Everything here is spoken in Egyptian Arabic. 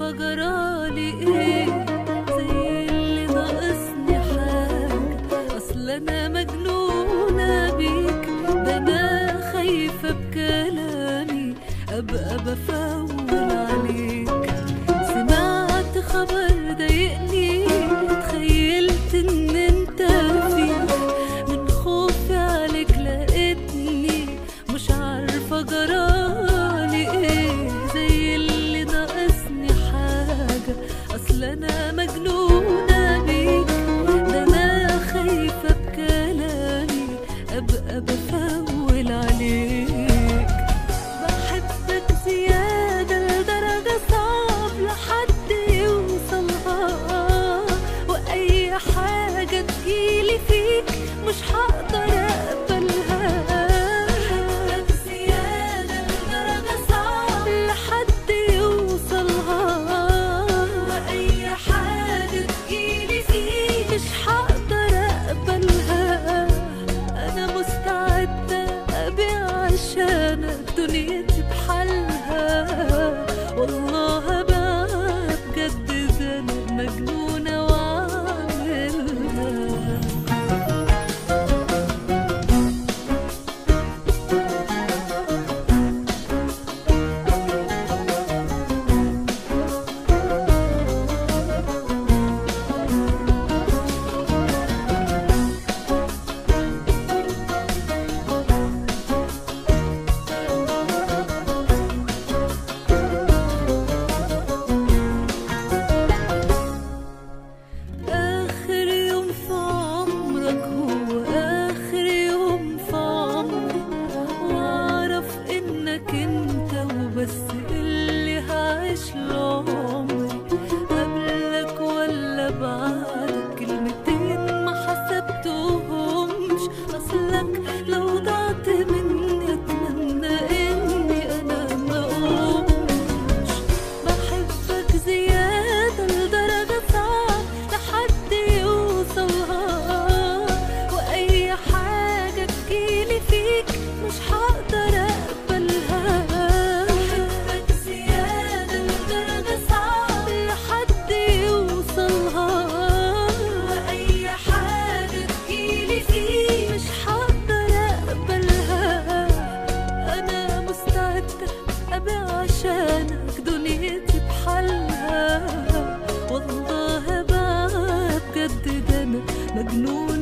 عارفة جرالي ايه زي اللي ناقصني حاجة اصل انا مجنونة بيك ده انا خايفة بكلامي ابقى بفول عليك سمعت خبر ضايقني تخيلت ان انت فيه من خوفي عليك لقيتني مش عارفة جرالي ايه زي اللي ناقصني حاجة اصل انا مجنونة بيك ده انا خايفة بكلامي ابقى بفول عليك بحبك زيادة لدرجة صعب لحد يوصلها وأي حاجة تجيلي فيك مش هقدر أقبلها بحبك زيادة لدرجة صعب لحد يوصلها وأي حاجة تجيلي فيك مش هقدر أقبلها أنا مستعدة أبيع عشانك دنيتي بحالها والله بقى بجد ده أنا مجنونة وعاملها آخر يوم في عمرك هو آخر يوم في عمري وأعرف إنك أنت وبس اللي هعيش له عمري قبلك ولا بعدك كلمتين ما حسبتهمش أصلك لو ضعت مني أتمنى إني أنا ما أقومش بحبك زيادة لدرجة صعب لحد يوصلها وأي حاجة تجيلي فيك مش هقدر أقبلها بحبك زيادة لدرجة صعب لحد يوصلها وأي حاجة تجيلي فيك مش هقدر أقبلها أنا مستعدة أبيع عشانك دنيتي بحالها والله بقى بجد ده أنا مجنونة